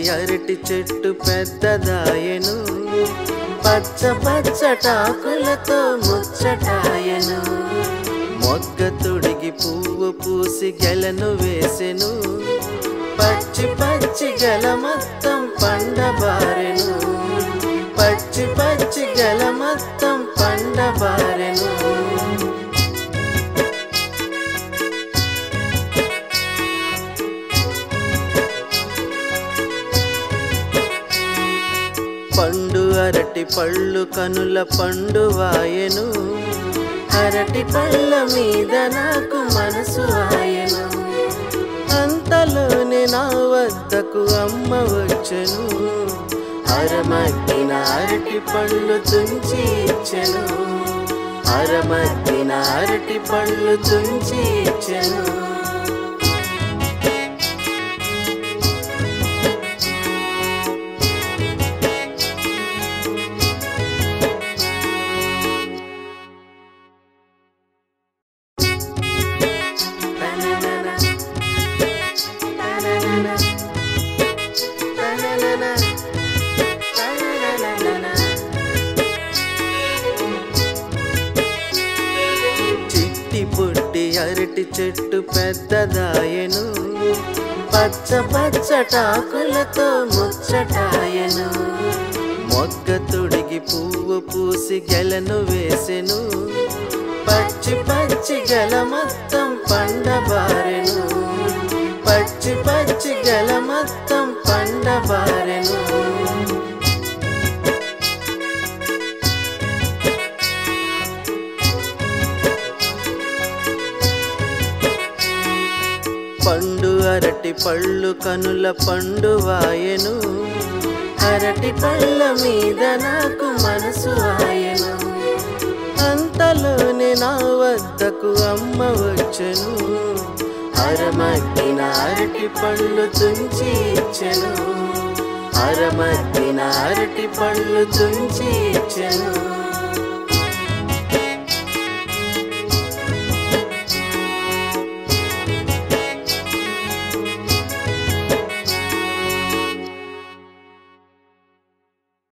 అరటి చెట్టు పెద్దదాయను పచ్చ పచ్చటాకులతో ముచ్చటాయను మొగ్గ తొడిగి పువ్వు పూసి గెలను వేసెను పచ్చి పచ్చి గెల మొత్తం పండబారెను పచ్చి పచ్చి గెల మొత్తం పండబారెను పండు అరటి పళ్ళు కనుల పండు వాయను అరటి పళ్ళ మీద నాకు మనసు ఆయను అంతలోనే నా వద్దకు అమ్మ వచ్చెను అరమగ్గిన అరటి పళ్ళు తుంచి ఇచ్చెను అరమగ్గిన అరటి పళ్ళు తుంచి ఇచ్చెను చిట్టి పుట్టి అరటి చెట్టు పెద్దదాయను పచ్చ పచ్చటాకులతో ముచ్చటాయను మొగ్గ తొడిగి పువ్వు పూసి గెలను వేసెను పచ్చి పచ్చి గెల మొత్తం పండబారెను పచ్చి పచ్చి గెల మొత్తం పండబారెను పండు అరటి పళ్ళు కనుల పండు వాయను అరటి పళ్ళ మీద నాకు మనసు ఆయను అంతలోనే నా వద్దకు అమ్మ వచ్చెను అరమగ్గిన అరటి పళ్ళు తుంచి ఇచ్చెను అరమగ్గిన అరటి పళ్ళు తుంచి ఇచ్చెను